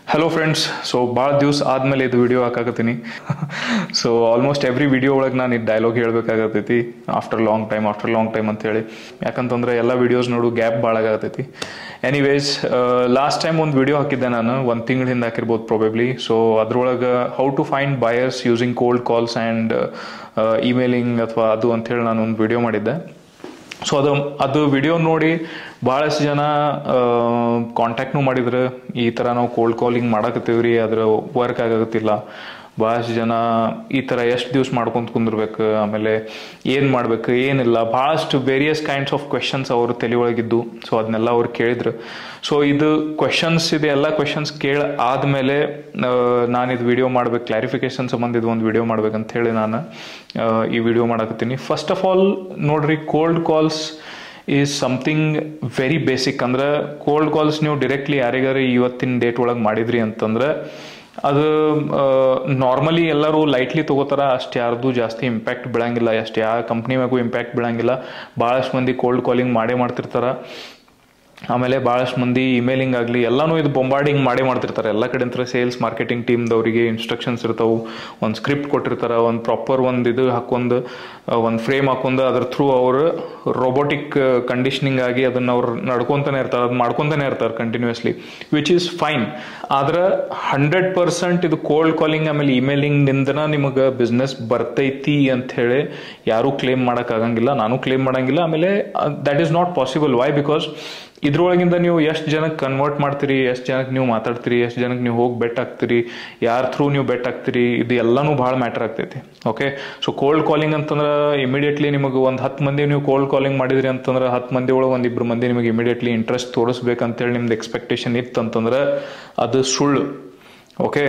hello friends so ಭಾಳ ದಿವಸ ಆದಮೇಲೆ ಇದು ವಿಡಿಯೋ ಹಾಕಾಕತ್ತೀನಿ ಸೊ ಆಲ್ಮೋಸ್ಟ್ ಎವ್ರಿ ವಿಡಿಯೋ ಒಳಗೆ ನಾನು ಇದು ಡೈಲಾಗ್ ಹೇಳ್ಬೇಕಾಗತ್ತೈತಿ after long time after long time ಅಂತೇಳಿ ಯಾಕಂತಂದ್ರೆ ಎಲ್ಲ ವಿಡಿಯೋಸ್ ನೋಡು ಗ್ಯಾಪ್ ಭಾಳ ಆಗತ್ತೈತಿ ಎನಿವೇಸ್ ಲಾಸ್ಟ್ ಟೈಮ್ ಒಂದು ವಿಡಿಯೋ ಹಾಕಿದ್ದೆ ನಾನು ಒಂದು ತಿಂಗಳ ಹಿಂದೆ ಹಾಕಿರ್ಬೋದು ಪ್ರೊಬೇಬ್ಲಿ ಸೊ ಅದ್ರೊಳಗೆ how to find buyers using cold calls and emailing ಅಥವಾ ಅದು ಅಂತೇಳಿ ನಾನು ಒಂದು ವಿಡಿಯೋ ಮಾಡಿದ್ದೆ ಸೊ ಅದು ಅದು ವಿಡಿಯೋ ನೋಡಿ ಭಾಳಷ್ಟು ಜನ ಕಾಂಟ್ಯಾಕ್ಟ್ನು ಮಾಡಿದ್ರು ಈ ಥರ ನಾವು ಕೋಲ್ಡ್ ಕಾಲಿಂಗ್ ಮಾಡಕತ್ತೀವಿ ರೀ ಅದ್ರ ವರ್ಕ್ ಆಗತ್ತಿಲ್ಲ ಭಾಳಷ್ಟು ಜನ ಈ ಥರ ಎಷ್ಟು ದಿವ್ಸ ಮಾಡ್ಕೊಂತ ಕುಂದಿರ್ಬೇಕು ಆಮೇಲೆ ಏನು ಮಾಡ್ಬೇಕು ಏನಿಲ್ಲ ಭಾಳಷ್ಟು ವೇರಿಯಸ್ ಕೈಂಡ್ಸ್ ಆಫ್ ಕ್ವೆಶನ್ಸ್ ಅವರು ತಲೆ ಒಳಗಿದ್ದು ಸೊ ಅದನ್ನೆಲ್ಲ ಅವ್ರು ಕೇಳಿದ್ರು ಸೊ ಇದು ಕ್ವೆಶನ್ಸ್ ಇದೆ ಎಲ್ಲ ಕ್ವೆಶನ್ಸ್ ಕೇಳ ಆದಮೇಲೆ ನಾನು ಇದು ವಿಡಿಯೋ ಮಾಡ್ಬೇಕು ಕ್ಲಾರಿಫಿಕೇಶನ್ ಸಂಬಂಧ ಇದು ಒಂದು ವಿಡಿಯೋ ಮಾಡ್ಬೇಕಂತ ಹೇಳಿ ನಾನು ಆ, ಈ ವಿಡಿಯೋ ಮಾಡಕತ್ತೀನಿ ಫಸ್ಟ್ ಆಫ್ ಆಲ್ ನೋಡ್ರಿ cold calls is something very basic ಅಂದ್ರೆ ಕೋಲ್ಡ್ ಕಾಲ್ಸ್ ನೀವು ಡೈರೆಕ್ಟ್ಲಿ ಯಾರಿಗಾರ ಇವತ್ತಿನ ಡೇಟ್ ಒಳಗೆ ಮಾಡಿದ್ರಿ ಅಂತಂದ್ರೆ ಅದು ನಾರ್ಮಲಿ ಎಲ್ಲರೂ ಲೈಟ್ಲಿ ತಗೋತಾರ ಅಷ್ಟು ಯಾರ್ದು ಜಾಸ್ತಿ ಇಂಪ್ಯಾಕ್ಟ್ ಬೀಳಂಗಿಲ್ಲ ಅಷ್ಟು ಯಾವ ಕಂಪ್ನಿ ಮ್ಯಾಗೂ ಇಂಪ್ಯಾಕ್ಟ್ ಬೀಳಂಗಿಲ್ಲ ಭಾಳಷ್ಟು ಮಂದಿ ಕೋಲ್ಡ್ ಕಾಲಿಂಗ್ ಮಾಡೇ ಮಾಡ್ತಿರ್ತಾರ ಆಮೇಲೆ ಭಾಳಷ್ಟು ಮಂದಿ ಇಮೇಲಿಂಗ್ ಆಗಲಿ ಎಲ್ಲನೂ ಇದು ಬೊಂಬಾರ್ಡಿಂಗ್ ಮಾಡೇ ಮಾಡ್ತಿರ್ತಾರೆ ಎಲ್ಲ ಕಡೆ ಅಂತ ಸೇಲ್ಸ್ ಮಾರ್ಕೆಟಿಂಗ್ ಟೀಮ್ದವರಿಗೆ ಇನ್ಸ್ಟ್ರಕ್ಷನ್ಸ್ ಇರ್ತಾವೆ ಒಂದು ಸ್ಕ್ರಿಪ್ಟ್ ಕೊಟ್ಟಿರ್ತಾರೆ ಒಂದು ಪ್ರಾಪರ್ ಒಂದು ಇದು ಹಾಕೊಂಡು ಒಂದು ಫ್ರೇಮ್ ಹಾಕೊಂಡು ಅದ್ರ ಥ್ರೂ ಅವರು ರೋಬೋಟಿಕ್ ಕಂಡೀಷನಿಂಗ್ ಆಗಿ ಅದನ್ನು ಅವ್ರು ನಡ್ಕೊತಾನೆ ಇರ್ತಾರೆ ಅದು ಮಾಡ್ಕೊತಾನೆ ಇರ್ತಾರೆ ಕಂಟಿನ್ಯೂಸ್ಲಿ ವಿಚ್ ಈಸ್ ಫೈನ್ ಆದ್ರೆ ಹಂಡ್ರೆಡ್ ಪರ್ಸೆಂಟ್ ಇದು ಕೋಲ್ಡ್ ಕಾಲಿಂಗ್ ಆಮೇಲೆ ಇಮೇಲಿಂಗ್ನಿಂದನ ನಿಮಗೆ ಬಿಸ್ನೆಸ್ ಬರ್ತೈತಿ ಅಂತ ಹೇಳಿ ಯಾರೂ ಕ್ಲೇಮ್ ಮಾಡೋಕ್ಕಾಗಂಗಿಲ್ಲ ನಾನು ಕ್ಲೇಮ್ ಮಾಡಂಗಿಲ್ಲ ಆಮೇಲೆ that is not possible why because ಇದ್ರೊಳಗಿಂದ ನೀವು ಎಷ್ಟು ಜನಕ್ಕೆ ಕನ್ವರ್ಟ್ ಮಾಡ್ತೀರಿ ಎಷ್ಟು ಜನಕ್ಕೆ ನೀವು ಮಾತಾಡ್ತೀರಿ ಎಷ್ಟು ಜನಕ್ಕೆ ನೀವು ಹೋಗಿ ಬೆಟ್ ಆಗ್ತೀರಿ ಯಾರ ಥ್ರೂ ನೀವು ಬೆಟ್ ಆಗ್ತೀರಿ ಇದು ಎಲ್ಲನೂ ಭಾಳ ಮ್ಯಾಟರ್ ಆಗ್ತೈತಿ ಓಕೆ ಸೊ ಕೋಲ್ಡ್ ಕಾಲಿಂಗ್ ಅಂತಂದ್ರೆ ಇಮಿಡಿಯೇಟ್ಲಿ ನಿಮಗೆ ಒಂದು ಹತ್ತು ಮಂದಿ ನೀವು ಕೋಲ್ಡ್ ಕಾಲಿಂಗ್ ಮಾಡಿದ್ರಿ ಅಂತಂದ್ರೆ ಹತ್ತು ಮಂದಿ ಒಳಗೆ ಒಂದು ಇಬ್ಬರು ಮಂದಿ ನಿಮಗೆ ಇಮಿಡಿಯೇಟ್ಲಿ ಇಂಟ್ರೆಸ್ಟ್ ತೋರಿಸ್ಬೇಕಂತೇಳಿ ನಿಮ್ದು ಎಕ್ಸ್ಪೆಕ್ಟೇಷನ್ ಇತ್ತು ಅಂತಂದ್ರೆ ಅದು ಸುಳ್ಳು ಓಕೆ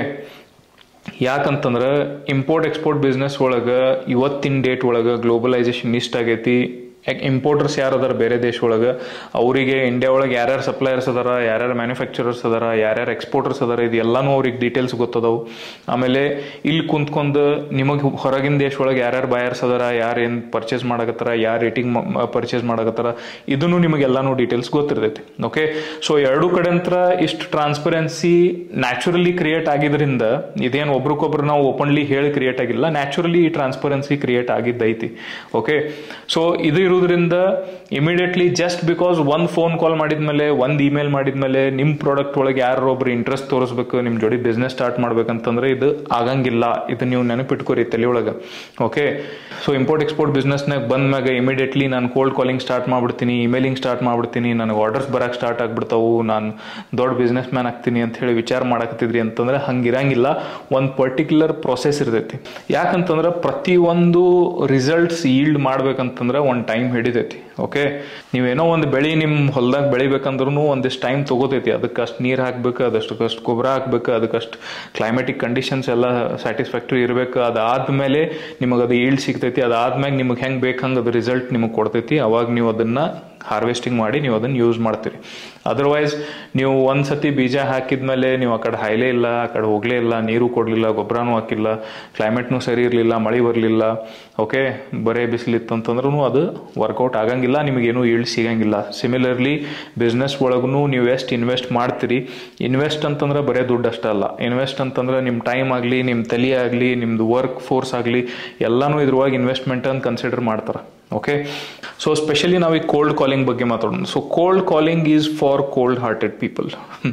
ಯಾಕಂತಂದ್ರೆ ಇಂಪೋರ್ಟ್ ಎಕ್ಸ್ಪೋರ್ಟ್ ಬಿಸ್ನೆಸ್ ಒಳಗೆ ಇವತ್ತಿನ ಡೇಟ್ ಒಳಗೆ ಗ್ಲೋಬಲೈಸೇಷನ್ ಇಷ್ಟ ಆಗೈತಿ ಇಂಪೋರ್ಟರ್ಸ್ ಯಾರು ಅದಾರ ಬೇರೆ ದೇಶ ಒಳಗೆ ಅವರಿಗೆ ಇಂಡಿಯಾ ಒಳಗೆ ಯಾರ್ಯಾರು ಸಪ್ಲೈಯರ್ಸ್ ಅದಾರ ಯಾರ್ಯಾರು ಮ್ಯಾನುಫ್ಯಾಕ್ಚರರ್ಸ್ ಅದಾರ ಯಾರ್ಯಾರು ಎಕ್ಸ್ಪೋರ್ಟರ್ಸ್ ಅದಾರ ಇದು ಎಲ್ಲಾನು ಅವ್ರಿಗೆ ಡೀಟೇಲ್ಸ್ ಗೊತ್ತದವು ಆಮೇಲೆ ಇಲ್ಲಿ ಕುಂತ್ಕೊಂಡು ನಿಮಗೆ ಹೊರಗಿನ ದೇಶ ಒಳಗೆ ಯಾರ್ಯಾರು ಬಯರ್ಸ್ ಅದಾರ ಯಾರು ಏನು ಪರ್ಚೇಸ್ ಮಾಡಕತ್ತಾರ ಯಾರು ರೇಟಿಂಗ್ ಪರ್ಚೇಸ್ ಮಾಡಕತ್ತಾರ ಇದನ್ನು ನಿಮಗೆ ಎಲ್ಲಾನು ಡೀಟೇಲ್ಸ್ ಗೊತ್ತಿರ್ತೈತಿ ಓಕೆ ಸೊ ಎರಡು ಕಡೆ ಅಂತ ಇಷ್ಟು ಟ್ರಾನ್ಸ್ಪರೆನ್ಸಿ ನ್ಯಾಚುರಲಿ ಕ್ರಿಯೇಟ್ ಆಗಿದ್ರಿಂದ ಇದೇನು ಒಬ್ರಿಗೊಬ್ರು ನಾವು ಓಪನ್ಲಿ ಹೇಳಿ ಕ್ರಿಯೇಟ್ ಆಗಿಲ್ಲ ನ್ಯಾಚುರಲಿ ಈ ಟ್ರಾನ್ಸ್ಪರೆನ್ಸಿ ಕ್ರಿಯೇಟ್ ಆಗಿದ್ದೈತಿ ಓಕೆ ಸೊ ಇದು ಇರೋದ್ರಿಂದ ಇಮಿಡಿಯೇಟ್ಲಿ ಜಸ್ಟ್ ಬಿಕಾಸ್ ಒಂದು ಫೋನ್ ಕಾಲ್ ಮಾಡಿದ್ಮೇಲೆ ಒಂದು ಇಮೇಲ್ ಮಾಡಿದ್ಮೇಲೆ ನಿಮ್ಮ ಪ್ರಾಡಕ್ಟ್ ಒಳಗೆ ಯಾರು ಒಬ್ರು ಇಂಟ್ರೆಸ್ಟ್ ತೋರಿಸ್ಬೇಕು ನಿಮ್ಮ ಜೋಡಿ ಬಿಸ್ನೆಸ್ ಸ್ಟಾರ್ಟ್ ಮಾಡ್ಬೇಕಂತಂದ್ರೆ ಇದು ಆಗಂಗಿಲ್ಲ ಇದು ನೀವು ನೆನಪಿಟ್ಕೋರಿ ತಲೆಯೊಳಗೆ ಓಕೆ ಸೊ ಇಂಪೋರ್ಟ್ ಎಕ್ಸ್ಪೋರ್ಟ್ ಬಿಸ್ನೆಸ್ನಾಗ ಬಂದ್ಮ್ಯಾಗ ಇಮಿಡಿಯೇಟ್ಲಿ ನಾನು ಕೋಲ್ಡ್ ಕಾಲಿಂಗ್ ಸ್ಟಾರ್ಟ್ ಮಾಡ್ಬಿಡ್ತೀನಿ ಇಮೇಲಿಂಗ್ ಸ್ಟಾರ್ಟ್ ಮಾಡ್ಬಿಡ್ತೀನಿ ನನಗೆ ಆರ್ಡರ್ಸ್ ಬರಕ್ಕೆ ಸ್ಟಾರ್ಟ್ ಆಗ್ಬಿಡ್ತಾವು ನಾನು ದೊಡ್ಡ ಬಿಸ್ನೆಸ್ ಮ್ಯಾನ್ ಆಗ್ತೀನಿ ಅಂತ ಹೇಳಿ ವಿಚಾರ ಮಾಡಕತ್ತಿದ್ರಿ ಅಂತಂದ್ರೆ ಹಂಗಿರಂಗಿಲ್ಲ ಒಂದು ಪರ್ಟಿಕ್ಯುಲರ್ ಪ್ರೊಸೆಸ್ ಇರ್ತೈತಿ ಯಾಕಂತಂದ್ರೆ ಪ್ರತಿಯೊಂದು ರಿಸಲ್ಟ್ಸ್ ಈಲ್ಡ್ ಮಾಡ್ಬೇಕಂತಂದ್ರೆ ಒಂದು ಟೈಮ್ ಹಿಡಿತೈತಿ ಓಕೆ ನೀವೇನೋ ಒಂದು ಬೆಳೆ ನಿಮ್ಮ ಹೊಲ್ದಾಗ ಬೆಳಿಬೇಕಂದ್ರೂ ಒಂದಿಷ್ಟು ಟೈಮ್ ತಗೋತೈತಿ ಅದಕ್ಕೆ ಅಷ್ಟು ನೀರು ಹಾಕ್ಬೇಕು ಅದಷ್ಟು ಅಷ್ಟು ಗೊಬ್ಬರ ಹಾಕ್ಬೇಕು ಅದಕ್ಕಷ್ಟು ಕ್ಲೈಮೆಟಿಕ್ ಕಂಡೀಷನ್ಸ್ ಎಲ್ಲ ಸ್ಯಾಟಿಸ್ಫ್ಯಾಕ್ಟರಿ ಇರಬೇಕು ಅದಾದ್ಮೇಲೆ ನಿಮಗೆ ಅದು ಈಲ್ಡ್ ಸಿಗ್ತೈತಿ ಅದಾದ್ಮೇಲೆ ನಿಮಗೆ ಹೆಂಗೆ ಬೇಕು ಹಂಗೆ ಅದು ರಿಸಲ್ಟ್ ನಿಮಗೆ ಕೊಡ್ತೈತಿ ಅವಾಗ ನೀವು ಅದನ್ನ ಹಾರ್ವೆಸ್ಟಿಂಗ್ ಮಾಡಿ ನೀವು ಅದನ್ನು ಯೂಸ್ ಮಾಡ್ತೀರಿ ಅದರ್ವೈಸ್ ನೀವು ಒಂದು ಸತಿ ಬೀಜ ಹಾಕಿದ್ಮೇಲೆ ನೀವು ಆ ಕಡೆ ಹಾಯ್ಲೇ ಇಲ್ಲ ಆ ಕಡೆ ಹೋಗಲೇ ಇಲ್ಲ ನೀರು ಕೊಡಲಿಲ್ಲ ಗೊಬ್ಬರನೂ ಹಾಕಿಲ್ಲ ಕ್ಲೈಮೇಟ್ನು ಸರಿ ಇರಲಿಲ್ಲ ಮಳೆ ಬರಲಿಲ್ಲ ಓಕೆ ಬರೇ ಬಿಸಿಲಿತ್ತು ಅಂತಂದ್ರೂ ಅದು ವರ್ಕೌಟ್ ಆಗಂಗಿಲ್ಲ ನಿಮಗೇನು ಈಲ್ಡ್ ಸಿಗಂಗಿಲ್ಲ ಸಿಮಿಲರ್ಲಿ ಬಿಸ್ನೆಸ್ ಒಳಗೂ ನೀವು ಎಷ್ಟು ಇನ್ವೆಸ್ಟ್ ಮಾಡ್ತೀರಿ ಇನ್ವೆಸ್ಟ್ ಅಂತಂದ್ರೆ ಬರೇ ದುಡ್ಡು ಅಷ್ಟೇ ಅಲ್ಲ ಇನ್ವೆಸ್ಟ್ ಅಂತಂದ್ರೆ ನಿಮ್ಮ ಟೈಮ್ ಆಗಲಿ ನಿಮ್ಮ ತಲೆ ಆಗಲಿ ನಿಮ್ಮದು ವರ್ಕ್ ಫೋರ್ಸ್ ಆಗಲಿ ಎಲ್ಲನೂ ಇದ್ರೊಳಗೆ ಇನ್ವೆಸ್ಟ್ಮೆಂಟ್ ಅಂತ ಕನ್ಸಿಡರ್ ಮಾಡ್ತಾರೆ ಓಕೆ ಸೊ ಸ್ಪೆಷಲಿ ನಾವು ಈ ಕೋಲ್ಡ್ ಕಾಲಿಂಗ್ ಬಗ್ಗೆ ಮಾತಾಡೋಣ so cold calling is for cold hearted people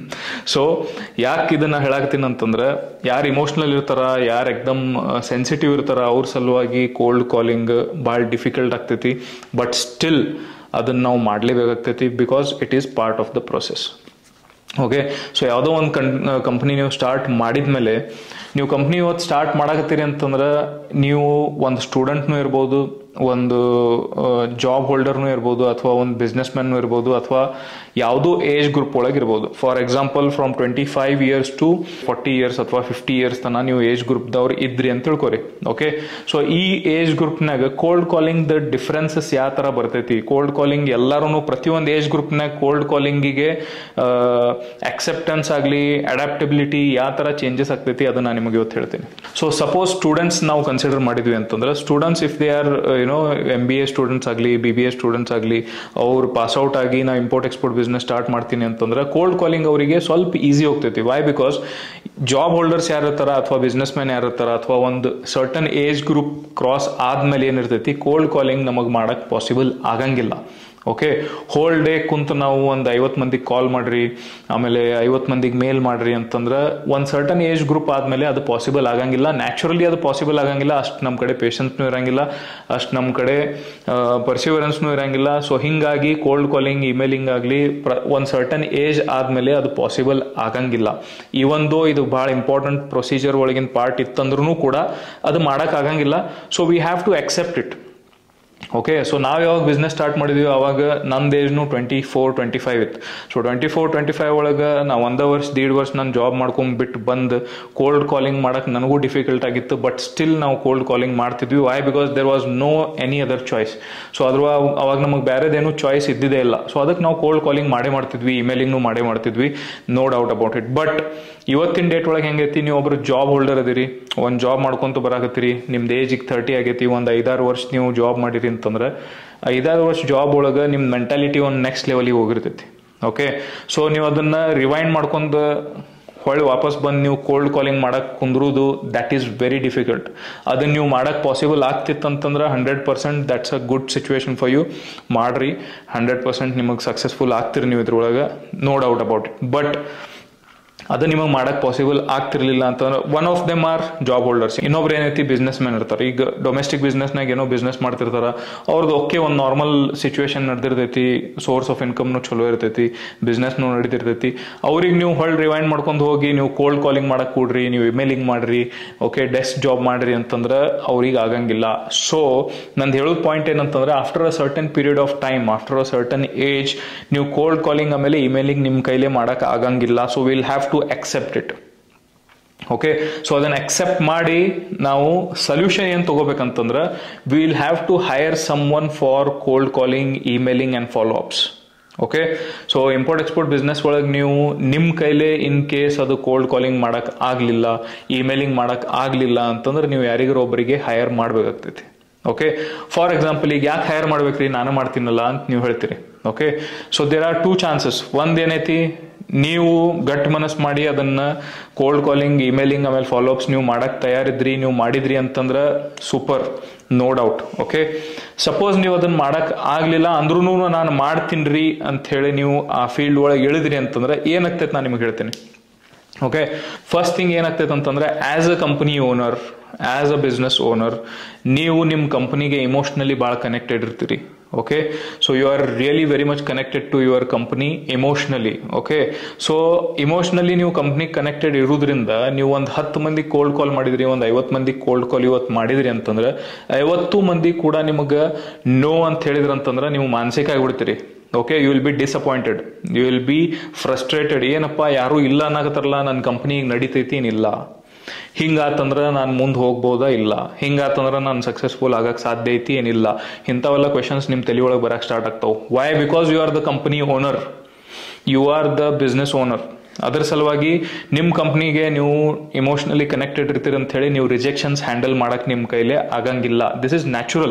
so ಯಾಕೆ ಇದನ್ನ ಹೇಳಾಕ್ತೀನಿ ಅಂತಂದ್ರೆ ಯಾರು ಇಮೋಷ್ನಲ್ ಇರ್ತಾರ ಯಾರು ಎಕ್ದಮ್ ಸೆನ್ಸಿಟಿವ್ ಇರ್ತಾರ ಅವ್ರ ಸಲುವಾಗಿ ಕೋಲ್ಡ್ ಕಾಲಿಂಗ್ ಭಾಳ ಡಿಫಿಕಲ್ಟ್ ಆಗ್ತೈತಿ ಬಟ್ ಸ್ಟಿಲ್ ಅದನ್ನ ನಾವು ಮಾಡಲೇಬೇಕಾಗ್ತೈತಿ because it is part of the process okay so ಯಾವುದೋ ಒಂದು ಕನ್ ಕಂಪ್ನಿ ನೀವು ಸ್ಟಾರ್ಟ್ ಮಾಡಿದ್ಮೇಲೆ ನೀವು ಕಂಪ್ನಿ ಇವತ್ತು ಸ್ಟಾರ್ಟ್ ಮಾಡಕತ್ತೀರಿ ಅಂತಂದ್ರೆ ನೀವು ಒಂದು ಸ್ಟೂಡೆಂಟ್ನು ಇರ್ಬೋದು ಒಂದು ಜಾಬ್ ಹೋಲ್ಡರ್ನು ಇರ್ಬೋದು ಅಥವಾ ಒಂದು ಬಿಸ್ನೆಸ್ ಮ್ಯಾನ್ನು ಇರ್ಬೋದು ಅಥವಾ ಯಾವುದೋ ಏಜ್ ಗ್ರೂಪ್ ಒಳಗೆ ಇರ್ಬೋದು for example from twenty five years to forty years ಅಥವಾ ಫಿಫ್ಟಿ ಇಯರ್ಸ್ ತನಕ ನೀವು ಏಜ್ ಗ್ರೂಪ್ದವ್ರು ಇದ್ರಿ ಅಂತ ತಿಳ್ಕೊರಿ ಓಕೆ ಸೊ ಈ ಏಜ್ ಗ್ರೂಪ್ನಾಗ ಕೋಲ್ಡ್ ಕಾಲಿಂಗ್ ದ ಡಿಫ್ರೆನ್ಸಸ್ ಯಾವ ಥರ ಬರ್ತೈತಿ ಕೋಲ್ಡ್ ಕಾಲಿಂಗ್ ಎಲ್ಲರೂ ಪ್ರತಿಯೊಂದು ಏಜ್ ಗ್ರೂಪ್ನಾಗ ಕೋಲ್ಡ್ ಕಾಲಿಂಗಿಗೆ ಅಕ್ಸೆಪ್ಟೆನ್ಸ್ ಆಗಲಿ ಅಡಾಪ್ಟಬಿಲಿಟಿ ಯಾವ ಥರ ಚೇಂಜಸ್ ಆಗ್ತೈತಿ ಅದನ್ನ ನಾನು ನಿಮಗೆ ಇವತ್ತು ಹೇಳ್ತೀನಿ ಸೊ ಸಪೋಸ್ ಸ್ಟೂಡೆಂಟ್ಸ್ ನಾವು ಕನ್ಸಿಡರ್ ಮಾಡಿದ್ವಿ ಅಂತಂದ್ರೆ ಸ್ಟೂಡೆಂಟ್ಸ್ ಇಫ್ ದೇ ಆರ್ ಏನೋ ಎಮ್ ಬಿ ಎ ಸ್ಟೂಡೆಂಟ್ಸ್ ಆಗಲಿ ಬಿ ಬಿ ಎ ಸ್ಟೂಡೆಂಟ್ಸ್ ಆಗಲಿ ಅವ್ರು ಪಾಸ್ಔಟ್ ಆಗಿ ನಾ ಇಂಪೋರ್ಟ್ ಎಕ್ಸ್ಪೋರ್ಟ್ ಬಿಸ್ನೆಸ್ ಸ್ಟಾರ್ಟ್ ಮಾಡ್ತೀನಿ ಅಂತಂದ್ರೆ ಕೋಲ್ಡ್ ಕಾಲಿಂಗ್ ಅವರಿಗೆ ಸ್ವಲ್ಪ ಈಸಿ ಹೋಗ್ತೈತಿ ವೈ ಬಿಕಾಸ್ ಜಾಬ್ ಹೋಲ್ಡರ್ಸ್ ಯಾರು ಇರ್ತಾರ ಅಥವಾ ಬಿಸ್ನೆಸ್ ಮ್ಯಾನ್ ಯಾರು ಇರ್ತಾರ ಅಥವಾ ಒಂದು ಸರ್ಟನ್ ಏಜ್ ಗ್ರೂಪ್ ಕ್ರಾಸ್ ಆದ್ಮೇಲೆ ಏನಿರ್ತೈತಿ ಕೋಲ್ಡ್ ಕಾಲಿಂಗ್ ನಮಗೆ ಮಾಡಕ್ ಪಾಸಿಬಲ್ ಆಗಂಗಿಲ್ಲ ಓಕೆ ಹೋಲ್ ಡೇ ಕುಂತು ನಾವು ಒಂದು ಐವತ್ತು ಮಂದಿಗೆ ಕಾಲ್ ಮಾಡ್ರಿ ಆಮೇಲೆ ಐವತ್ತು ಮಂದಿಗೆ ಮೇಲ್ ಮಾಡ್ರಿ ಅಂತಂದ್ರೆ ಒಂದು ಸರ್ಟನ್ ಏಜ್ ಗ್ರೂಪ್ ಆದಮೇಲೆ ಅದು ಪಾಸಿಬಲ್ ಆಗಂಗಿಲ್ಲ ನ್ಯಾಚುರಲಿ ಅದು ಪಾಸಿಬಲ್ ಆಗಂಗಿಲ್ಲ ಅಷ್ಟು ನಮ್ಮ ಕಡೆ ಪೇಷನ್ಸ್ನೂ ಇರಂಗಿಲ್ಲ ಅಷ್ಟು ನಮ್ಮ ಕಡೆ ಪರ್ಸಿವರೆನ್ಸ್ನೂ ಇರಂಗಿಲ್ಲ ಸೊ ಹಿಂಗಾಗಿ ಕೋಲ್ಡ್ ಕಾಲಿಂಗ್ ಇಮೇಲಿಂಗ್ ಆಗಲಿ ಪ್ರ ಒಂದು ಸರ್ಟನ್ ಏಜ್ ಆದಮೇಲೆ ಅದು ಪಾಸಿಬಲ್ ಆಗಂಗಿಲ್ಲ ಇವನ್ ದೋ ಇದು ಭಾಳ ಇಂಪಾರ್ಟೆಂಟ್ ಪ್ರೊಸೀಜರ್ ಒಳಗಿನ ಪಾರ್ಟ್ ಇತ್ತಂದ್ರೂ ಕೂಡ ಅದು ಮಾಡೋಕ್ಕಾಗಂಗಿಲ್ಲ so we have to accept it okay so ನಾವು ಯಾವಾಗ ಬಿಸ್ನೆಸ್ ಸ್ಟಾರ್ಟ್ ಮಾಡಿದ್ವಿ ಅವಾಗ ನಂದು ಏಜ್ನು ಟ್ವೆಂಟಿ ಫೋರ್ ಟ್ವೆಂಟಿ ಫೈವ್ ಇತ್ತು so twenty four twenty five ಒಳಗೆ ನಾವು ಒಂದೇ ವರ್ಷ ದೀಡ್ ವರ್ಷ ನಾನು ಜಾಬ್ ಮಾಡ್ಕೊಂಡ್ಬಿಟ್ಟು ಬಂದು ಕೋಲ್ಡ್ ಕಾಲಿಂಗ್ ಮಾಡಕ್ಕೆ ನನಗೂ ಡಿಫಿಕಲ್ಟ್ ಆಗಿತ್ತು ಬಟ್ ಸ್ಟಿಲ್ ನಾವು ಕೋಲ್ಡ್ ಕಾಲಿಂಗ್ ಮಾಡ್ತಿದ್ವಿ why because there was no any other choice so ಅದ್ರ ಅವಾಗ ನಮಗೆ ಬೇರೆದೇನು ಚಾಯ್ಸ್ ಇದ್ದಿದ್ದೇ ಇಲ್ಲ ಸೊ ಅದಕ್ಕೆ ನಾವು ಕೋಲ್ಡ್ ಕಾಲಿಂಗ್ ಮಾಡೇ ಮಾಡ್ತಿದ್ವಿ ಇಮೇಲಿಂಗ್ನು ಮಾಡೇ ಮಾಡ್ತಿದ್ವಿ no doubt about it but ಇವತ್ತಿನ ಡೇಟ್ ಒಳಗೆ ಹೆಂಗೈತಿ ನೀವು ಒಬ್ರು ಜಾಬ್ ಹೋಲ್ಡರ್ ಅದಿರಿ ಒಂದು ಜಾಬ್ ಮಾಡ್ಕೊಂತ ಬರಾಕತ್ತೀರಿ ನಿಮ್ದು ಏಜಿಗೆ ಥರ್ಟಿ ಆಗೈತಿ ಒಂದು ಐದಾರು ವರ್ಷ ನೀವು ಜಾಬ್ ಮಾಡಿರಿ ಅಂತಂದ್ರೆ ಐದಾರು ವರ್ಷ ಜಾಬ್ ಒಳಗೆ ನಿಮ್ಮ ಮೆಂಟಾಲಿಟಿ ಒಂದು ನೆಕ್ಸ್ಟ್ ಲೆವೆಲಿಗೆ ಹೋಗಿರ್ತೈತಿ ಓಕೆ ಸೊ ನೀವು ಅದನ್ನ ರಿವೈಂಡ್ ಮಾಡ್ಕೊಂಡು ಹೊಳ್ಳಿ ವಾಪಸ್ ಬಂದು ನೀವು ಕೋಲ್ಡ್ ಕಾಲಿಂಗ್ ಮಾಡಕ್ ಕುಂದ್ರುದು ದಟ್ ಈಸ್ ವೆರಿ ಡಿಫಿಕಲ್ಟ್ ಅದನ್ನ ನೀವು ಮಾಡಕ್ ಪಾಸಿಬಲ್ ಆಗ್ತಿತ್ತಂತಂದ್ರೆ hundred percent that's a good situation for you ಮಾಡ್ರಿ ಹಂಡ್ರೆಡ್ ಪರ್ಸೆಂಟ್ ನಿಮಗೆ ಸಕ್ಸಸ್ಫುಲ್ ಆಗ್ತಿರಿ ನೀವು ಇದ್ರೊಳಗೆ no doubt about it but ಅದು ನಿಮಗೆ ಮಾಡಕ್ ಪಾಸಿಬಲ್ ಆಗ್ತಿರ್ಲಿಲ್ಲ ಅಂತಂದ್ರೆ one of them are job holders ಇನ್ನೊಬ್ರು ಏನೈತಿ ಬಿಸ್ನೆಸ್ ಮ್ಯಾನ್ ಇರ್ತಾರೆ ಈಗ ಡೊಮೆಸ್ಟಿಕ್ ಬಿಸ್ನೆಸ್ನಾಗ ಏನೋ ಬಿಸ್ನೆಸ್ ಮಾಡ್ತಿರ್ತಾರ ಅವ್ರದ್ದು ಓಕೆ ಒಂದು ನಾರ್ಮಲ್ ಸಿಚುವೇಶನ್ ನಡೆದಿರ್ತೈತಿ ಸೋರ್ಸ್ ಆಫ್ ಇನ್ಕಮ್ನು ಚಲೋ ಇರ್ತೈತಿ ಬಿಸ್ನೆಸ್ನು ನಡೀತಿರ್ತೈತಿ ಅವ್ರಿಗೆ ನೀವು ಹೊಳ್ ರಿವೈಂಡ್ ಮಾಡ್ಕೊಂಡು ಹೋಗಿ ನೀವು ಕೋಲ್ಡ್ ಕಾಲಿಂಗ್ ಮಾಡಕ್ ಕೂಡ್ರಿ ನೀವು ಇಮೇಲಿಂಗ್ ಮಾಡ್ರಿ ಓಕೆ ಡೆಸ್ಕ್ ಜಾಬ್ ಮಾಡ್ರಿ ಅಂತಂದ್ರೆ ಅವ್ರಿಗೆ ಆಗಂಗಿಲ್ಲ ಸೊ ನಂದು ಹೇಳೋದು ಪಾಯಿಂಟ್ ಏನಂತಂದ್ರೆ after a certain period of time after a certain age ನೀವು ಕೋಲ್ಡ್ ಕಾಲಿಂಗ್ ಆಮೇಲೆ ಇಮೇಲಿಂಗ್ ನಿಮ್ಮ ಕೈಲೇ ಮಾಡಕ್ ಆಗಂಗಿಲ್ಲ so will have to accept it okay so ಅದನ್ನ ಅಕ್ಸೆಪ್ಟ್ ಮಾಡಿ ನಾವು ಸೊಲ್ಯೂಷನ್ ಏನು ತಗೋಬೇಕಂತಂದ್ರೆ will have to hire someone for cold calling emailing and follow ups okay so import export business ಒಳಗೆ ನೀವು ನಿಮ್ಮ ಕೈಲೇ ಇನ್ ಕೇಸ್ ಅದು ಕೋಲ್ಡ್ ಕಾಲಿಂಗ್ ಮಾಡಕ್ ಆಗಲಿಲ್ಲ ಇಮೇಲಿಂಗ್ ಮಾಡಕ್ ಆಗಲಿಲ್ಲ ಅಂತಂದ್ರೆ ನೀವು ಯಾರಿಗಾರ ಒಬ್ಬರಿಗೆ ಹೈರ್ ಮಾಡಬೇಕಾಗ್ತೈತಿ ಓಕೆ ಫಾರ್ ಎಕ್ಸಾಂಪಲ್ ಈಗ ಯಾಕೆ ಹೈರ್ ಮಾಡ್ಬೇಕ್ರಿ ನಾನು ಮಾಡ್ತೀನಲ್ಲ ಅಂತ ನೀವು ಹೇಳ್ತೀರಿ okay so there are two chances ಒಂದ್ ಏನೈತಿ ನೀವು ಗಟ್ ಮನಸ್ ಮಾಡಿ ಅದನ್ನ ಕೋಲ್ಡ್ ಕಾಲಿಂಗ್ ಇಮೇಲಿಂಗ್ ಆಮೇಲೆ ಫಾಲೋ ಅಪ್ಸ್ ನೀವು ಮಾಡಕ್ ತಯಾರಿದ್ರಿ ನೀವು ಮಾಡಿದ್ರಿ ಅಂತಂದ್ರೆ super no doubt okay suppose ನೀವು ಅದನ್ನ ಮಾಡಕ್ ಆಗ್ಲಿಲ್ಲ ಅಂದ್ರೂ ನಾನು ಮಾಡ್ತೀನ್ರಿ ಅಂತ ಹೇಳಿ ನೀವು ಆ ಫೀಲ್ಡ್ ಒಳಗೆ ಇಳಿದ್ರಿ ಅಂತಂದ್ರೆ ಏನಾಗ್ತೈತೆ ನಾನು ನಿಮಗೆ ಹೇಳ್ತೀನಿ ಓಕೆ ಫಸ್ಟ್ ಥಿಂಗ್ ಏನಾಗ್ತೈತೆ ಅಂತಂದ್ರೆ as a company owner as a business owner ನೀವು ನಿಮ್ಮ ಕಂಪನಿಗೆ ಇಮೋಷ್ನಲಿ ಭಾಳ ಕನೆಕ್ಟೆಡ್ ಇರ್ತೀರಿ okay so you are really very much connected to your company emotionally okay so emotionally ನೀವು ಕಂಪ್ನಿಗೆ ಕನೆಕ್ಟೆಡ್ ಇರೋದ್ರಿಂದ ನೀವು ಒಂದು ಹತ್ತು ಮಂದಿ ಕೋಲ್ಡ್ ಕಾಲ್ ಮಾಡಿದ್ರಿ ಒಂದು ಐವತ್ತು ಮಂದಿ ಕೋಲ್ಡ್ ಕಾಲ್ ಇವತ್ತು ಮಾಡಿದ್ರಿ ಅಂತಂದ್ರೆ ಐವತ್ತು ಮಂದಿ ಕೂಡ ನಿಮಗೆ ನೋ ಅಂತ ಹೇಳಿದ್ರಿ ಅಂತಂದ್ರೆ ನೀವು ಮಾನಸಿಕ ಆಗಿಬಿಡ್ತೀರಿ okay you will be disappointed you will be frustrated ಏನಪ್ಪ ಯಾರು ಇಲ್ಲ ಅನ್ನಕತ್ತಾರಲ್ಲ ನನ್ನ ಕಂಪ್ನಿಗೆ ನಡೀತೈತಿ ಏನಿಲ್ಲ ಹಿಂಗಾತಂದ್ರೆ ನಾನು ಮುಂದೆ ಹೋಗ್ಬೋದಾ ಇಲ್ಲ ಹಿಂಗಾತಂದ್ರೆ ನಾನು ಸಕ್ಸಸ್ಫುಲ್ ಆಗಕ್ಕೆ ಸಾಧ್ಯ ಐತಿ ಏನಿಲ್ಲ ಇಂಥವೆಲ್ಲ ಕ್ವೆಶನ್ಸ್ ನಿಮ್ಮ ತಲೆ ಒಳಗೆ ಬರಕ್ಕೆ ಸ್ಟಾರ್ಟ್ ಆಗ್ತಾವೆ why because you are the company owner you are the business owner ಅದರ ಸಲುವಾಗಿ ನಿಮ್ಮ ಕಂಪ್ನಿಗೆ ನೀವು ಇಮೋಷನಲಿ ಕನೆಕ್ಟೆಡ್ ಇರ್ತೀರಿ ಅಂತ ಹೇಳಿ ನೀವು ರಿಜೆಕ್ಷನ್ಸ್ ಹ್ಯಾಂಡಲ್ ಮಾಡಕ್ ನಿಮ್ಮ ಕೈಲೇ ಆಗಂಗಿಲ್ಲ this is natural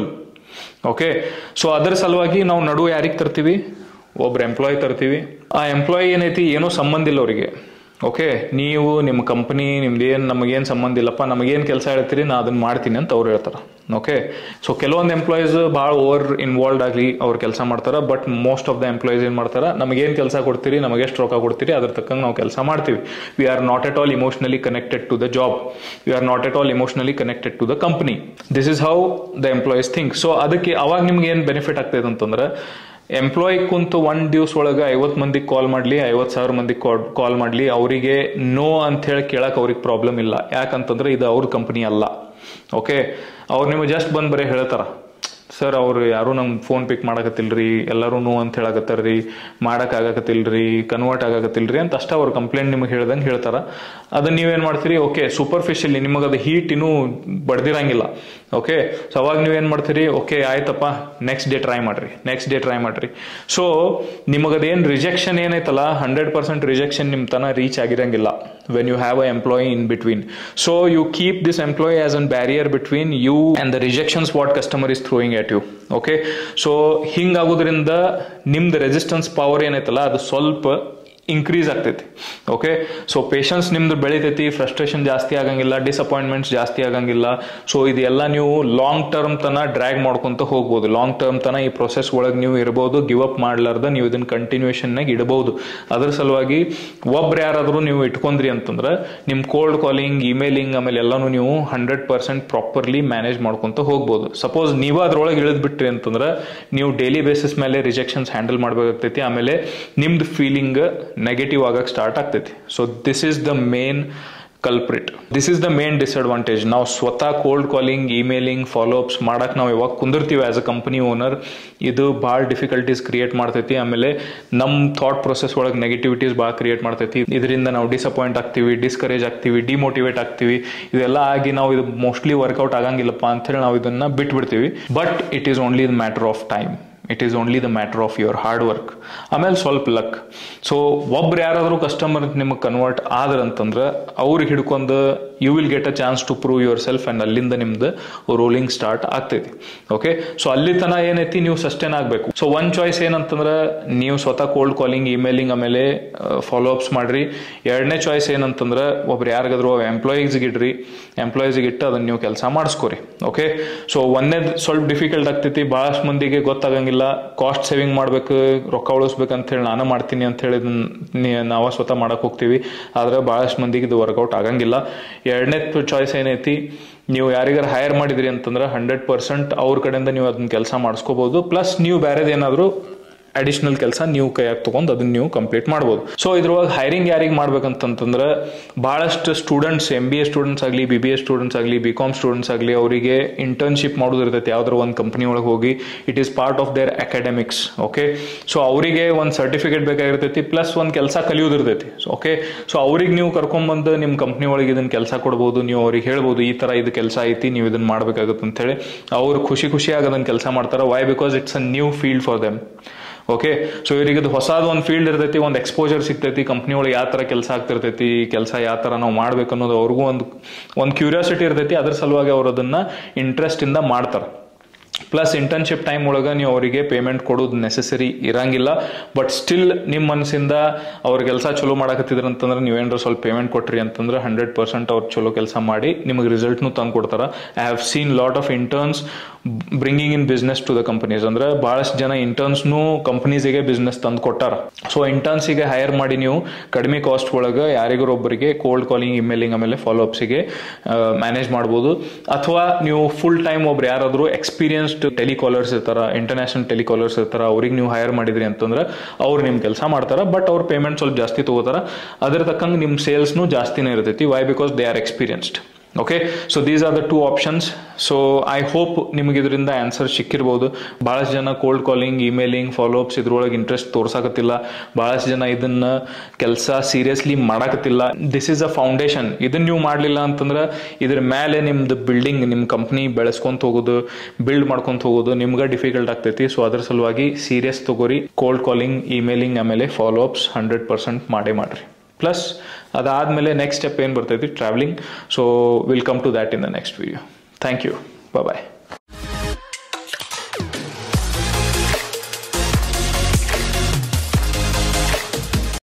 okay so ಅದರ ಸಲುವಾಗಿ ನಾವು ನಡು ಯಾರಿಗೆ ತರ್ತೀವಿ ಒಬ್ರು ಎಂಪ್ಲಾಯ್ ತರ್ತೀವಿ ಆ ಎಂಪ್ಲಾಯಿ ಏನೈತಿ ಏನೋ ಸಂಬಂಧ ಇಲ್ಲ ಅವರಿಗೆ ಓಕೆ ನೀವು ನಿಮ್ಮ ಕಂಪನಿ ನಿಮ್ದೇನು ನಮಗೇನು ಸಂಬಂಧ ಇಲ್ಲಪ್ಪ ನಮಗೇನು ಕೆಲಸ ಹೇಳ್ತೀರಿ ನಾ ಅದನ್ನ ಮಾಡ್ತೀನಿ ಅಂತ ಅವ್ರು ಹೇಳ್ತಾರೆ ಓಕೆ ಸೊ ಕೆಲವೊಂದು ಎಂಪ್ಲಾಯೀಸ್ ಭಾಳ ಓವರ್ ಇನ್ವಾಲ್ವ್ ಆಗಲಿ ಅವ್ರು ಕೆಲಸ ಮಾಡ್ತಾರೆ but most of the employees ಏನು ಮಾಡ್ತಾರೆ ನಮಗೇನು ಕೆಲಸ ಕೊಡ್ತೀರಿ ನಮಗೆ ಎಷ್ಟು ರೊಕ್ಕ ಕೊಡ್ತೀರಿ ಅದ್ರ ತಕ್ಕಂಗೆ ನಾವು ಕೆಲಸ ಮಾಡ್ತೀವಿ we are not at all emotionally connected to the job we are not at all emotionally connected to the company this is how the employees think so ಅದಕ್ಕೆ ಅವಾಗ ನಿಮ್ಗೆ ಏನು ಬೆನಿಫಿಟ್ ಆಗ್ತದೆ ಅಂತಂದ್ರೆ ಎಂಪ್ಲಾಯ್ ಕುಂತು ಒಂದ್ ದಿವ್ಸ ಒಳಗೆ ಐವತ್ ಮಂದಿಗೆ ಕಾಲ್ ಮಾಡ್ಲಿ ಐವತ್ ಸಾವಿರ ಮಂದಿಗೆ ಕಾಲ್ ಮಾಡ್ಲಿ ಅವರಿಗೆ ನೋ ಅಂತ ಹೇಳಿ ಕೇಳಕ್ ಅವ್ರಿಗೆ ಪ್ರಾಬ್ಲಮ್ ಇಲ್ಲ ಯಾಕಂತಂದ್ರೆ ಇದು ಅವ್ರ ಕಂಪನಿ ಅಲ್ಲ ಓಕೆ ಅವ್ರು ನಿಮಗೆ ಜಸ್ಟ್ ಬಂದ್ ಬರೀ ಹೇಳ್ತಾರ ಸರ್ ಅವ್ರು ಯಾರು ನಮ್ಗೆ ಫೋನ್ ಪಿಕ್ ಮಾಡಕತ್ತಿಲ್ರಿ ಎಲ್ಲರೂ ನೋ ಅಂತ ಹೇಳಕತ್ತಾರ್ರಿ ಮಾಡಕ್ ಆಗಕತ್ತಿಲ್ರಿ ಕನ್ವರ್ಟ್ ಆಗಕತ್ತಿಲ್ರಿ ಅಂತ ಅಷ್ಟೇ ಅವ್ರ ಕಂಪ್ಲೇಂಟ್ ನಿಮಗೆ ಹೇಳ್ದಂಗೆ ಹೇಳ್ತಾರ ಅದನ್ನ ನೀವೇನ್ ಮಾಡ್ತೀರಿ ಓಕೆ ಸೂಪರ್ಫಿಷಿಯಲಿ ನಿಮಗೆ ಅದು ಹೀಟ್ ಇನ್ನೂ ಬಡ್ದಿರಂಗಿಲ್ಲ ಓಕೆ ಸೊ ಅವಾಗ ನೀವೇನ್ ಮಾಡ್ತೀರಿ ಓಕೆ ಆಯ್ತಪ್ಪ ನೆಕ್ಸ್ಟ್ ಡೇ ಟ್ರೈ ಮಾಡ್ರಿ ನೆಕ್ಸ್ಟ್ ಡೇ ಟ್ರೈ ಮಾಡ್ರಿ ಸೊ ನಿಮಗದೇನು ರಿಜೆಕ್ಷನ್ ಏನೈತಲ್ಲ ಹಂಡ್ರೆಡ್ ಪರ್ಸೆಂಟ್ ರಿಜೆಕ್ಷನ್ ನಿಮ್ಮ ತನ ರೀಚ್ ಆಗಿರಂಗಿಲ್ಲ when you have a employee in between so you keep this employee as an barrier between you and the rejections what customer is throwing at you okay so ಹಿಂಗಾಗೋದ್ರಿಂದ ನಿಮ್ದು resistance power ಏನೈತಲ್ಲ ಅದು ಸ್ವಲ್ಪ increase ಆಗ್ತೈತಿ okay so patience ನಿಮ್ದು ಬೆಳಿತೈತಿ frustration ಜಾಸ್ತಿ ಆಗಂಗಿಲ್ಲ ಡಿಸಪಾಯಿಂಟ್ಮೆಂಟ್ಸ್ ಜಾಸ್ತಿ ಆಗಂಗಿಲ್ಲ ಸೊ ಇದೆಲ್ಲ ನೀವು ಲಾಂಗ್ ಟರ್ಮ್ ತನ ಡ್ರ್ಯಾಗ್ ಮಾಡ್ಕೊಂತ ಹೋಗ್ಬೋದು ಲಾಂಗ್ ಟರ್ಮ್ ತನ ಈ ಪ್ರೊಸೆಸ್ ಒಳಗೆ ನೀವು ಇರ್ಬೋದು ಗಿವ್ ಅಪ್ ಮಾಡ್ಲಾರ್ದ ನೀವು ಇದನ್ನ ಕಂಟಿನ್ಯೂಷನ್ನಾಗಿ ಇಡಬಹುದು ಅದ್ರ ಸಲುವಾಗಿ ಒಬ್ರು ಯಾರಾದರೂ ನೀವು ಇಟ್ಕೊಂಡ್ರಿ ಅಂತಂದ್ರೆ ನಿಮ್ಮ ಕೋಲ್ಡ್ ಕಾಲಿಂಗ್ ಇಮೇಲಿಂಗ್ ಆಮೇಲೆ ಎಲ್ಲಾನು ನೀವು ಹಂಡ್ರೆಡ್ ಪರ್ಸೆಂಟ್ ಪ್ರಾಪರ್ಲಿ ಮ್ಯಾನೇಜ್ ಮಾಡ್ಕೊಂತ ಹೋಗ್ಬೋದು ಸಪೋಸ್ ನೀವು ಅದ್ರೊಳಗೆ ಇಳಿದ್ಬಿಟ್ರಿ ಅಂತಂದ್ರೆ ನೀವು ಡೈಲಿ ಬೇಸಿಸ್ ಮೇಲೆ ರಿಜೆಕ್ಷನ್ಸ್ ಹ್ಯಾಂಡಲ್ ಮಾಡ್ಬೇಕಾಗ್ತೈತಿ ಆಮೇಲೆ ನಿಮ್ದು ಫೀಲಿಂಗ್ ನೆಗೆಟಿವ್ ಆಗಕ್ಕೆ ಸ್ಟಾರ್ಟ್ ಆಗ್ತೈತಿ so this is the main culprit this is the main disadvantage ನಾವು ಸ್ವತಃ cold calling emailing follow ups ಮಾಡಕ್ ನಾವು ಯಾವಾಗ ಕುಂದಿರ್ತೀವಿ ಆಸ್ ಅ ಕಂಪನಿ ಓನರ್ ಇದು ಭಾಳ ಡಿಫಿಕಲ್ಟೀಸ್ ಕ್ರಿಯೇಟ್ ಮಾಡ್ತೈತಿ ಆಮೇಲೆ ನಮ್ಮ ಥಾಟ್ ಪ್ರೊಸೆಸ್ ಒಳಗೆ ನೆಗೆಟಿವಿಟೀಸ್ ಭಾಳ ಕ್ರಿಯೇಟ್ ಮಾಡ್ತೈತಿ ಇದರಿಂದ ನಾವು ಡಿಸಪಾಯಿಂಟ್ ಆಗ್ತೀವಿ ಡಿಸ್ಕರೇಜ್ ಆಗ್ತೀವಿ ಡಿಮೋಟಿವೇಟ್ ಆಗ್ತೀವಿ ಇದೆಲ್ಲ ಆಗಿ ನಾವು ಇದು ಮೋಸ್ಟ್ಲಿ ವರ್ಕೌಟ್ ಆಗಂಗಿಲ್ಲಪ್ಪ ಅಂತ ಹೇಳಿ ನಾವು ಇದನ್ನ ಬಿಟ್ಬಿಡ್ತೀವಿ but it is only the matter of time it is only the matter of your hard work ಆಮೇಲೆ ಸ್ವಲ್ಪ ಲಕ್ ಸೊ ಒಬ್ರು ಯಾರಾದರೂ ಕಸ್ಟಮರ್ ನಿಮಗೆ ಕನ್ವರ್ಟ್ ಆದ್ರಂತಂದ್ರೆ ಅವ್ರಿಗೆ ಹಿಡ್ಕೊಂಡು you will get a chance to prove yourself and ಅಲ್ಲಿಂದ ನಿಮ್ದು ರೋಲಿಂಗ್ ಸ್ಟಾರ್ಟ್ ಆಗ್ತೈತಿ ಓಕೆ ಸೊ ಅಲ್ಲಿ ತನ ಏನೈತಿ ನೀವು ಸಸ್ಟೈನ್ ಆಗಬೇಕು ಸೊ ಒನ್ ಚಾಯ್ಸ್ ಏನಂತಂದ್ರೆ ನೀವು ಸ್ವತಃ ಕೋಲ್ಡ್ ಕಾಲಿಂಗ್ ಇಮೇಲಿಂಗ್ ಆಮೇಲೆ ಫಾಲೋ ಅಪ್ಸ್ ಮಾಡ್ರಿ ಎರಡನೇ ಚಾಯ್ಸ್ ಏನಂತಂದ್ರೆ ಒಬ್ರು ಯಾರಿಗಾದ್ರು ಎಂಪ್ಲಾಯೀಸ್ಗೆ ಇಡ್ರಿ ಎಂಪ್ಲಾಯೀಸ್ಗೆ ಇಟ್ಟು ಅದನ್ನ ನೀವು ಕೆಲಸ ಮಾಡಿಸ್ಕೊರಿ ಓಕೆ ಸೊ ಒಂದೇದು ಸ್ವಲ್ಪ ಡಿಫಿಕಲ್ಟ್ ಆಗ್ತೈತಿ ಭಾಳಷ್ಟು ಮಂದಿಗೆ ಗೊತ್ತಾಗಂಗಿಲ್ಲ ಕಾಸ್ಟ್ ಸೇವಿಂಗ್ ಮಾಡ್ಬೇಕು ರೊಕ್ಕ ಉಳಿಸ್ಬೇಕಂತ ಹೇಳಿ ನಾನು ಮಾಡ್ತೀನಿ ಅಂತ ಹೇಳಿ ನಾವು ಸ್ವತಃ ಮಾಡಕ್ ಹೋಗ್ತೀವಿ ಆದ್ರೆ ಭಾಳಷ್ಟು ಮಂದಿಗೆ ಇದು ವರ್ಕೌಟ್ ಆಗಂಗಿಲ್ಲ ಎರಡನೇ ಚಾಯ್ಸ್ ಏನೈತಿ ನೀವು ಯಾರಿಗಾರ ಹೈರ್ ಮಾಡಿದ್ರಿ ಅಂತಂದ್ರೆ ಹಂಡ್ರೆಡ್ ಪರ್ಸೆಂಟ್ ಅವ್ರ ಕಡೆಯಿಂದ ನೀವು ಅದನ್ನ ಕೆಲಸ ಮಾಡಿಸ್ಕೋಬಹುದು ಪ್ಲಸ್ ನೀವು ಬೇರೆದೇನಾದ್ರು ಅಡಿಷನಲ್ ಕೆಲಸ ನೀವು ಕೈಯಾಗಿ ತಗೊಂಡು ಅದನ್ನ ನೀವು ಕಂಪ್ಲೀಟ್ ಮಾಡ್ಬೋದು ಸೊ ಇದ್ರೊಳಗೆ ಹೈರಿಂಗ್ ಯಾರಿಗೆ ಮಾಡ್ಬೇಕಂತಂತಂದ್ರೆ ಬಹಳಷ್ಟು students M B A students ಆಗಲಿ ಬಿ ಬಿ ಎ ಸ್ಟೂಡೆಂಟ್ಸ್ ಆಗಲಿ ಬಿ ಕಾಮ್ ಸ್ಟೂಡೆಂಟ್ಸ್ ಆಗಲಿ ಅವರಿಗೆ ಇಂಟರ್ನ್ಶಿಪ್ ಮಾಡೋದು ಇರ್ತೈತೆ ಯಾವ್ದಾರ ಒಂದು ಕಂಪ್ನಿ ಒಳಗೆ ಹೋಗಿ it is part of their academics okay so ಅವರಿಗೆ ಒಂದು ಸರ್ಟಿಫಿಕೇಟ್ ಬೇಕಾಗಿರ್ತೈತಿ ಪ್ಲಸ್ ಒಂದು ಕೆಲಸ ಕಲಿಯೋದಿರ್ತೈತಿ ಓಕೆ ಸೊ ಅವ್ರಿಗೆ ನೀವು ಕರ್ಕೊಂಬಂದು ನಿಮ್ಮ ಕಂಪ್ನಿ ಒಳಗೆ ಇದನ್ನ ಕೆಲಸ ಕೊಡ್ಬೋದು ನೀವು ಅವ್ರಿಗೆ ಹೇಳ್ಬೋದು ಈ ತರ ಇದು ಕೆಲಸ ಐತಿ ನೀವು ಇದನ್ನ ಮಾಡ್ಬೇಕಾಗುತ್ತೆ ಅಂತ ಹೇಳಿ ಅವ್ರು ಖುಷಿ ಖುಷಿಯಾಗಿ ಅದನ್ನ ಕೆಲಸ ಮಾಡ್ತಾರೆ why because it's a new field for them okay so ಇವರಿಗೆ ಇದು ಹೊಸದು ಒಂದು ಫೀಲ್ಡ್ ಇರ್ತೈತಿ ಒಂದು ಎಕ್ಸ್ಪೋಜರ್ ಸಿಗ್ತೈತಿ ಕಂಪ್ನಿ ಒಳಗೆ ಯಾವ ಥರ ಕೆಲಸ ಆಗ್ತಿರ್ತೈತಿ ಕೆಲಸ ಯಾವ ಥರ ನಾವು ಮಾಡ್ಬೇಕು ಅನ್ನೋದು ಅವ್ರಿಗೂ ಒಂದು ಒಂದು ಕ್ಯೂರಿಯಾಸಿಟಿ ಇರ್ತೈತಿ ಅದ್ರ ಸಲುವಾಗಿ ಅವ್ರು ಅದನ್ನ ಇಂಟ್ರೆಸ್ಟ್ ಇಂದ ಮಾಡ್ತಾರೆ ಪ್ಲಸ್ ಇಂಟರ್ನ್ಶಿಪ್ ಟೈಮ್ ಒಳಗೆ ನೀವು ಅವರಿಗೆ ಪೇಮೆಂಟ್ ಕೊಡೋದು ನೆಸೆಸರಿ ಇರಂಗಿಲ್ಲ ಬಟ್ ಸ್ಟಿಲ್ ನಿಮ್ಮ ಮನಸ್ಸಿಂದ ಅವ್ರ ಕೆಲಸ ಚಲೋ ಮಾಡಕತ್ತಿದ್ರ ಅಂತಂದ್ರೆ ನೀವೇನಾರ ಸ್ವಲ್ಪ ಪೇಮೆಂಟ್ ಕೊಟ್ರಿ ಅಂತಂದ್ರೆ ಹಂಡ್ರೆಡ್ ಪರ್ಸೆಂಟ್ ಅವ್ರು ಚಲೋ ಕೆಲಸ ಮಾಡಿ ನಿಮಗೆ ರಿಸಲ್ಟ್ನು ತಂದು ಕೊಡ್ತಾರೆ I have seen lot of interns bringing in business to the companies ಅಂದ್ರೆ ಬಹಳಷ್ಟು ಜನ ಇಂಟರ್ನ್ಸ್ನು ಕಂಪನೀಸಿಗೆ ಬಿಸ್ನೆಸ್ ತಂದು ಕೊಟ್ಟಾರ ಸೊ ಇಂಟರ್ನ್ಸಿಗೆ ಹೈರ್ ಮಾಡಿ ನೀವು ಕಡಿಮೆ ಕಾಸ್ಟ್ ಒಳಗೆ ಯಾರಿಗಾರು ಒಬ್ಬರಿಗೆ ಕೋಲ್ಡ್ ಕಾಲಿಂಗ್ ಇಮೇಲಿಂಗ್ ಆಮೇಲೆ ಫಾಲೋ ಅಪ್ಸಿಗೆ ಮ್ಯಾನೇಜ್ ಮಾಡ್ಬೋದು ಅಥವಾ ನೀವು ಫುಲ್ ಟೈಮ್ ಒಬ್ರು ಯಾರಾದರೂ ಎಕ್ಸ್ಪೀರಿಯನ್ಸ್ಡ್ ಟೆಲಿಕಾಲರ್ಸ್ ಇರ್ತಾರ ಇಂಟರ್ನ್ಯಾಷನಲ್ ಟೆಲಿಕಾಲರ್ಸ್ ಇರ್ತಾರ ಅವ್ರಿಗೆ ನೀವು ಹೈರ್ ಮಾಡಿದ್ರಿ ಅಂತಂದ್ರೆ ಅವ್ರು ನಿಮ್ಮ ಕೆಲಸ ಮಾಡ್ತಾರ ಬಟ್ ಅವ್ರ ಪೇಮೆಂಟ್ ಸ್ವಲ್ಪ ಜಾಸ್ತಿ ತಗೋತಾರ ಅದ್ರ ತಕ್ಕಂಗೆ ನಿಮ್ಮ ಸೇಲ್ಸ್ನು ಜಾಸ್ತಿನೇ ಇರ್ತೈತಿ why because they are experienced okay so these are the two options so I hope ನಿಮಗೆ ಇದರಿಂದ ಆನ್ಸರ್ ಸಿಕ್ಕಿರ್ಬೋದು ಭಾಳಷ್ಟು ಜನ cold calling emailing follow ups ಇದ್ರೊಳಗೆ ಇಂಟ್ರೆಸ್ಟ್ ತೋರ್ಸಾಕತ್ತಿಲ್ಲ ಭಾಳಷ್ಟು ಜನ ಇದನ್ನ ಕೆಲಸ ಸೀರಿಯಸ್ಲಿ ಮಾಡಾಕತ್ತಿಲ್ಲ ದಿಸ್ ಇಸ್ ಅ ಫೌಂಡೇಶನ್ ಇದನ್ನ ನೀವು ಮಾಡಲಿಲ್ಲ ಅಂತಂದ್ರೆ ಇದ್ರ ಮೇಲೆ ನಿಮ್ದು ಬಿಲ್ಡಿಂಗ್ ನಿಮ್ಮ ಕಂಪ್ನಿ ಬೆಳೆಸ್ಕೊಂತ ಹೋಗೋದು ಬಿಲ್ಡ್ ಮಾಡ್ಕೊಂತ ಹೋಗೋದು ನಿಮ್ಗೆ ಡಿಫಿಕಲ್ಟ್ ಆಗ್ತೈತಿ ಸೊ ಅದ್ರ ಸಲುವಾಗಿ ಸೀರಿಯಸ್ ತಗೋರಿ ಕೋಲ್ಡ್ ಕಾಲಿಂಗ್ ಇಮೇಲಿಂಗ್ ಆಮೇಲೆ ಫಾಲೋ ಅಪ್ಸ್ ಹಂಡ್ರೆಡ್ ಪರ್ಸೆಂಟ್ ಮಾಡೇ ಮಾಡ್ರಿ ಪ್ಲಸ್ ಅದಾದಮೇಲೆ ನೆಕ್ಸ್ಟ್ ಸ್ಟೆಪ್ ಏನು ಬರ್ತೈತಿ travelling so will come to that in the next video thank you bye